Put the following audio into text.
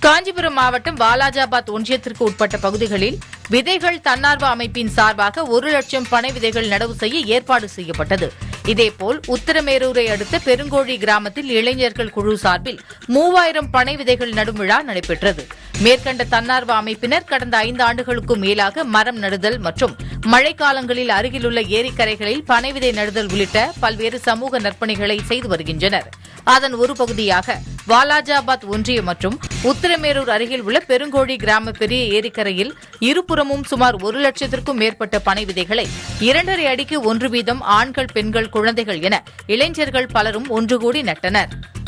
காஞ்சிபுரம் மாவட்டம் வாலாஜாபாத் ஒன்றியத்திற்கு உட்பட்ட பகுதிகளில் விதைகள் தன்னார்வ அமைப்பின் சார்பாக ஒரு லட்சம் பனை விதைகள் நடவு செய்ய ஏற்பாடு செய்யப்பட்டது இதேபோல் உத்தரமேரூரை அடுத்த பெருங்கோழி கிராமத்தில் இளைஞர்கள் குழு சார்பில் மூவாயிரம் பனை விதைகள் நடும் விழா நடைபெற்றது மேற்கண்ட தன்னார்வ அமைப்பினர் கடந்த ஐந்து ஆண்டுகளுக்கும் மேலாக மரம் நடுதல் மற்றும் மழைக்காலங்களில் அருகிலுள்ள ஏரிக்கரைகளில் பனை விதை நடுதல் உள்ளிட்ட பல்வேறு சமூக நற்பணிகளை செய்து வருகின்றனர் அதன் ஒரு பகுதியாக வாலாஜாபாத் ஒன்றியம் மற்றும் உத்தரமேரூர் அருகில் உள்ள பெருங்கோழி கிராம பெரிய ஏரிக்கரையில் இருபுறமும் சுமார் ஒரு லட்சத்திற்கும் மேற்பட்ட பனை விதைகளை இரண்டரை அடிக்கு ஒன்று வீதம் ஆண்கள் பெண்கள் குழந்தைகள் என இளைஞர்கள் பலரும் ஒன்று கூடி நட்டனர்